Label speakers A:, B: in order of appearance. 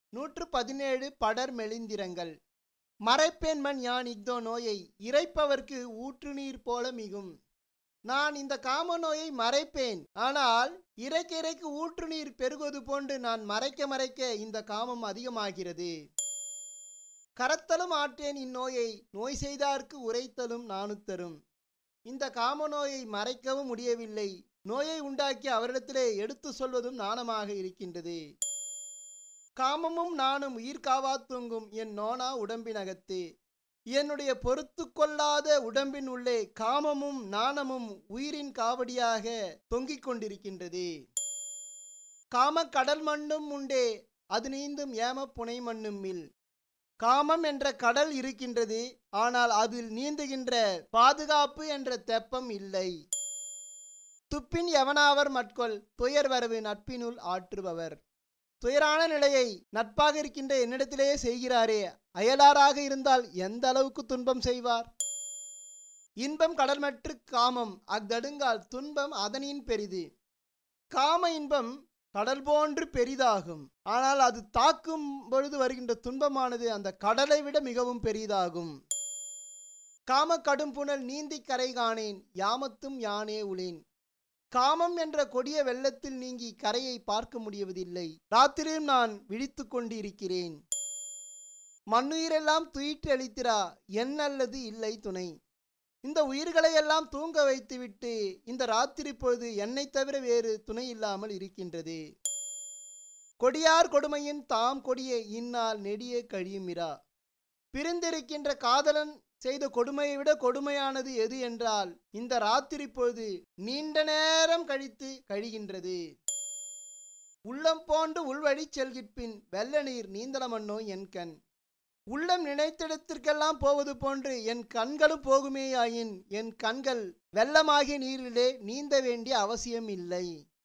A: நூற்று பதினேழு படர் மெலிந்திரங்கள் மறைப்பேன் மண் யான் இக்தோ நோயை இறைப்பவர்க்கு ஊற்று நீர் போல மிகும் நான் இந்த காம நோயை மறைப்பேன் ஆனால் இறைக்க இறைக்கு ஊற்று நீர் பெருகுவது போன்று நான் மறைக்க மறைக்க இந்த காமம் அதிகமாகிறது கரத்தலும் ஆற்றேன் இந்நோயை நோய் செய்தார்க்கு உரைத்தலும் நாணுத்தரும் இந்த காம நோயை மறைக்கவும் முடியவில்லை நோயை உண்டாக்கி அவரிடத்திலே எடுத்து சொல்வதும் நாணமாக இருக்கின்றது காமமும் நானும் உயிர் காவா தூங்கும் என் நோனா உடம்பினகத்து என்னுடைய பொறுத்து கொள்ளாத உடம்பின் உள்ளே காமமும் நாணமும் உயிரின் காவடியாக தொங்கிக் கொண்டிருக்கின்றது காம கடல் மண்ணும் உண்டே அது நீந்தும் ஏம புனை மண்ணும் மில் காமம் என்ற கடல் இருக்கின்றது ஆனால் அதில் நீந்துகின்ற பாதுகாப்பு என்ற தெப்பம் இல்லை துப்பின் எவனாவர் மட்கொள் துயர் வரவு நட்பினுள் ஆற்றுபவர் துயரான நிலையை நட்பாக இருக்கின்ற என்னிடத்திலேயே செய்கிறாரே அயலாராக இருந்தால் எந்த அளவுக்கு துன்பம் செய்வார் இன்பம் கடல்மற்று காமம் அக்தடுங்கால் துன்பம் அதனின் பெரிது காம இன்பம் கடல் போன்று பெரிதாகும் ஆனால் அது தாக்கும் பொழுது வருகின்ற துன்பமானது அந்த கடலை விட மிகவும் பெரிதாகும் காம கடும் புனல் நீந்தி கரை காணேன் யாமத்தும் யானே உளேன் காமம் என்ற கொடிய வெள்ளத்தில் நீங்கி கரையை பார்க்க முடியவதில்லை ராத்திரியும் நான் விழித்து கொண்டிருக்கிறேன் மண்ணுயிரெல்லாம் துயிற்று அளித்திரா என் அல்லது இல்லை துணை இந்த உயிர்களை எல்லாம் தூங்க வைத்துவிட்டு இந்த ராத்திரி பொழுது என்னை தவிர வேறு துணை இல்லாமல் இருக்கின்றது கொடியார் கொடுமையின் தாம் கொடிய இந்நாள் நெடிய கழியுமிரா பிரிந்திருக்கின்ற காதலன் செய்த கொடுமையை விட கொடுமையானது எது என்றால் இந்த ராத்திரி பொழுது நீண்ட நேரம் கழித்து கழிகின்றது உள்ளம் போன்று உள்வழி செல்கிற்பின் வெள்ள நீர் நீந்தலமன்னோ என் கண் உள்ளம் நினைத்திடத்திற்கெல்லாம் போவது போன்று என் கண்களும் போகுமேயாயின் என் கண்கள் வெள்ளமாகிய நீரிலே நீந்த வேண்டிய அவசியம் இல்லை